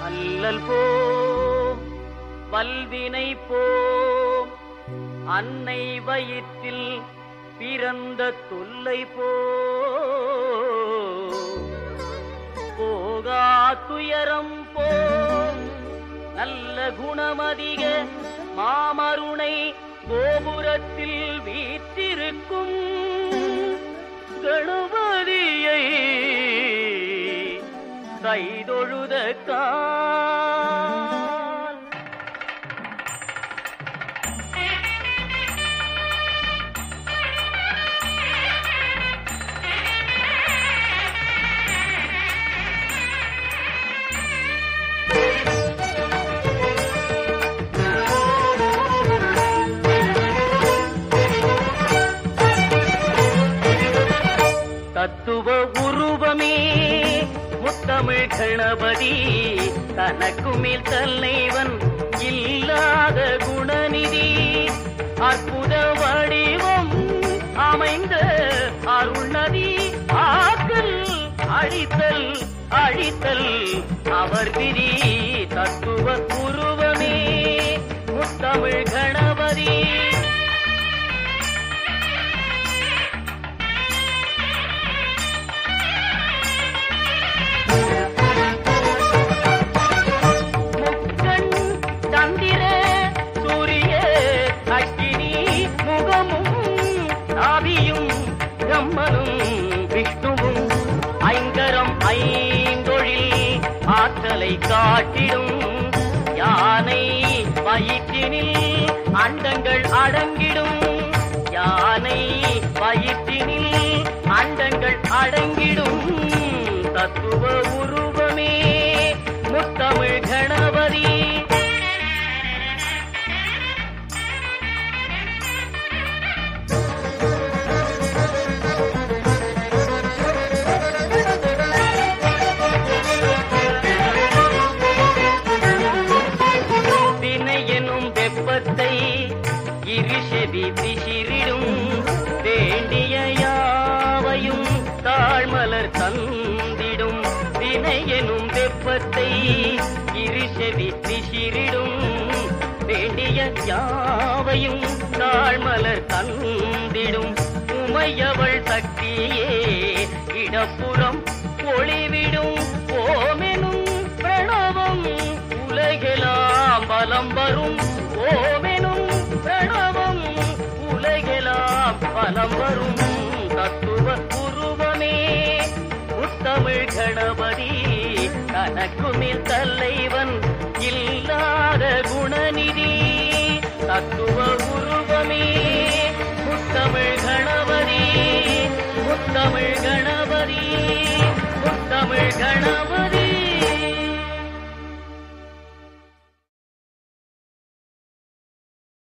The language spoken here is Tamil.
அல்லல் போம் வல்வினை போம் அன்னை வயிற்றில் பிறந்த தொல்லை போ போகா துயரம் போம் நல்ல குணமதிக மாமருணை கோபுரத்தில் வீற்றிருக்கும் கணபதியை கைதொழுத கால் தத்துவ உருவமே முத்தமிழ் கணபதி தனக்கு மேல் தலைவன் இல்லாத குணநிதி அற்புத வடிவம் அமைந்த அருள்நதி ஆக்கல் அழித்தல் அழித்தல் அவர் விதி தத்துவ உருவமே முத்தமிழ் கணபதி முக்கண் சந்திர சூரிய அக்கினி முகமும் நாபியும் பிரம்மனும் விஷ்ணுவும் ஐங்கரம் ஐந்தொழில் ஆற்றலை காட்டிடும் யானை வயிற்றினில் அண்டங்கள் அடங்கிடும் யானை வயிற்றினில் அண்டங்கள் அடங்கிடும் தத்துவ உருவமே முத்தமிழ் கணபதி வினை எனும் வெப்பத்தை இருஷெவி பிசிறிடும் வேண்டிய யாவையும் தாழ்மலர் தந்திடும் வினை எனும் வெப்பத்தை இருஷெவி பிசிறிடும் வேண்டிய யாவையும் தாழ்மலர் தந்திடும் உமையவள் சக்தியே இடப்புறம் ஒளிவிடும் ஓமெனும் பிரணவம் உலகெலாம் பலம் வரும் ஓமெனும் பிரணவம் உலகெலாம் பலம் வரும் தத்துவ உருவமே முத்தமிழ் கணபதி தனக்கு மேல் தலைவன் இல்லாத குணநிதி தத்துவ உருவமே முத்தமிழ் கணபதி முத்தமிழ் கணபதி முத்தமிழ் கணபதி